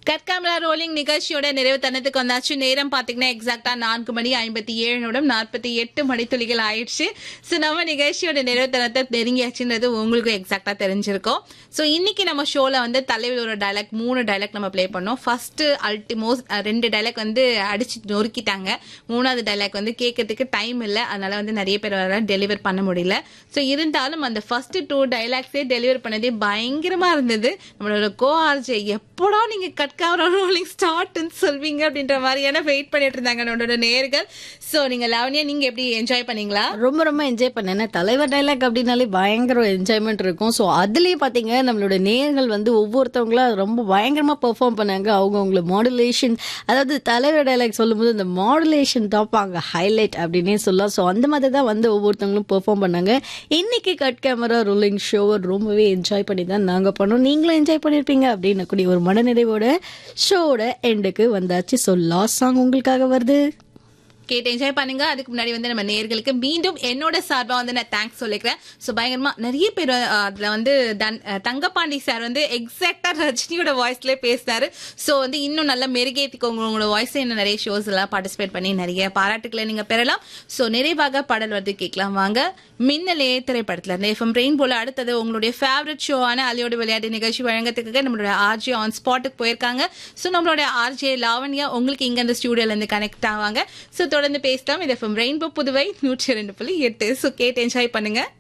கற்காமலா rolling நிகழ்ச்சியோட நிறைவு தருணத்துக்கு வந்தாச்சு நேரம் பாத்தீங்கன்னா எக்ஸாக்டா நான்கு மணி ஐம்பத்தி ஏழு நிமிடம் நாற்பத்தி எட்டு மணித்துளிகள் ஆயிடுச்சு ஸோ நம்ம நிகழ்ச்சியோட நிறைவு தருணத்தை நெருங்கியாச்சுன்றது உங்களுக்கு எக்ஸாக்டா தெரிஞ்சிருக்கும் ஸோ இன்னைக்கு நம்ம ஷோல வந்து தலைவர் ஒரு டைலாக் மூணு டைலாக் நம்ம ப்ளே பண்ணோம் ஃபர்ஸ்ட் அல்டிமோஸ்ட் ரெண்டு டைலாக் வந்து அடிச்சு நொறுக்கிட்டாங்க மூணாவது டைலாக் வந்து கேட்கறதுக்கு டைம் இல்லை அதனால வந்து நிறைய பேர் வர டெலிவர் பண்ண முடியல ஸோ இருந்தாலும் அந்த ஃபர்ஸ்ட் டூ டைலாக்ஸே டெலிவர் பண்ணதே பயங்கரமா இருந்தது நம்மளோட கோ ஆர்ஜே எப்படா நீங்க கட்காமரா ரோலிங் ஸ்டார்ட்னு சொல்வீங்க அப்படின்ற மாதிரியான வெயிட் பண்ணிட்டு இருந்தாங்க நம்மளோட நேர்கள் ஸோ நீங்க லவனியா நீங்க எப்படி என்ஜாய் பண்ணீங்களா ரொம்ப ரொம்ப என்ஜாய் பண்ணேன் ஏன்னா தலைவர் டைலாக் அப்படின்னாலே பயங்கர என்ஜாய்மெண்ட் இருக்கும் ஸோ அதுலேயே பார்த்தீங்க நம்மளோட நேர்கள் வந்து ஒவ்வொருத்தவங்களா ரொம்ப பயங்கரமாக பெர்ஃபார்ம் பண்ணாங்க அவங்கவுங்கள மாடுலேஷன் அதாவது தலைவர் டைலாக் சொல்லும்போது இந்த மாடுலேஷன் தான் அங்கே ஹைலைட் அப்படின்னே சொல்லலாம் ஸோ அந்த மாதிரி தான் வந்து ஒவ்வொருத்தவங்களும் பெர்ஃபார்ம் பண்ணாங்க இன்னைக்கு கட் கேமரா ரோலிங் ஷோவை ரொம்பவே என்ஜாய் பண்ணி தான் நாங்கள் பண்ணோம் நீங்களும் என்ஜாய் பண்ணியிருப்பீங்க அப்படின்னு கூடிய ஒரு மனநிறைவோட ஷோவோட எண்டுக்கு வந்தாச்சு ஸோ லாஸ்ட் சாங் உங்களுக்காக வருது கேட்டு என்ஜாய் பண்ணுங்க அதுக்கு முன்னாடி வந்து நம்ம நேர்களுக்கு மீண்டும் என்னோட சார்பா வந்து நான் தேங்க்ஸ் சொல்லிக்கிறேன் ஸோ பயங்கரமா நிறைய பேர் அஹ், அதுல வந்து தன்- அஹ், தங்கபாண்டி சார் வந்து எக்ஸாக்டா ரஜினியோட வாய்ஸ்ல பேசினாரு ஸோ வந்து இன்னும் நல்லா மெருகேற்றிக்கோங்க உங்களோட வாய்ஸ் இன்னும் நிறைய ஷோஸ் எல்லாம் பார்ட்டிசிபேட் பண்ணி நிறைய பாராட்டுக்களை நீங்க பெறலாம் ஸோ நிறைவாக பாடல் வந்து கேட்கலாம் வாங்க மின்னலே திரைப்படத்துல இருந்து எஃப்எம் ரெயின் போல அடுத்தது உங்களுடைய ஃபேவரட் ஷோவான அலியோட விளையாட்டு நிகழ்ச்சி வழங்கத்துக்காக நம்மளோட ஆர்ஜே ஆன் ஸ்பாட்டுக்கு போயிருக்காங்க ஸோ நம்மளோட ஆர்ஜே லாவண்யா உங்களுக்கு இங்க இந்த ஸ்டூடியோல இருந்து கனெக்ட் ஆவாங்க ஸோ தொடர்ந்து பேசலாம் இது எஃப்எம் ரெயின்போ புதுவை நூற்றி ரெண்டு புள்ளி எட்டு ஸோ கேட்டு என்ஜாய் பண்ணுங்க